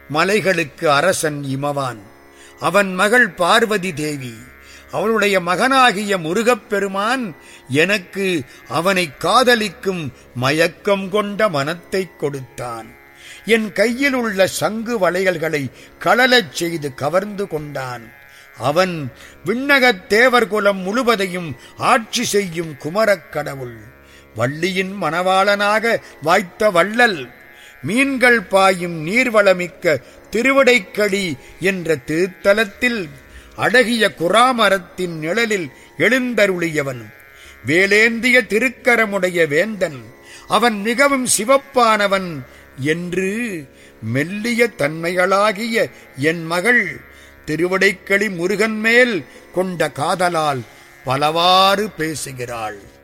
மலைகளுக்கு அரசன் இமவான் அவன் மகள் பார்வதி தேவி அவளுடைய மகனாகிய முருகப்பெருமான் எனக்கு அவனை காதலிக்கும் மயக்கம் கொண்ட மனத்தைக் கொடுத்தான் என் கையில் உள்ள சங்கு வளையல்களை களலச் செய்து கவர்ந்து கொண்டான் அவன் விண்ணகத் தேவர் குலம் முழுவதையும் ஆட்சி செய்யும் குமரக் கடவுள் வள்ளியின் மணவாளனாக வாய்த்த வள்ளல் மீன்கள் பாயும் நீர்வளமிக்க திருவிடைக்கடி என்ற திருத்தலத்தில் அழகிய குராமரத்தின் நிழலில் எழுந்தருளியவன் வேலேந்திய திருக்கரமுடைய வேந்தன் அவன் மிகவும் சிவப்பானவன் என்று மெல்லிய தன்மைகளாகிய என் மகள் திருவிடைக்களி முருகன் மேல் கொண்ட காதலால் பலவாறு பேசுகிறாள்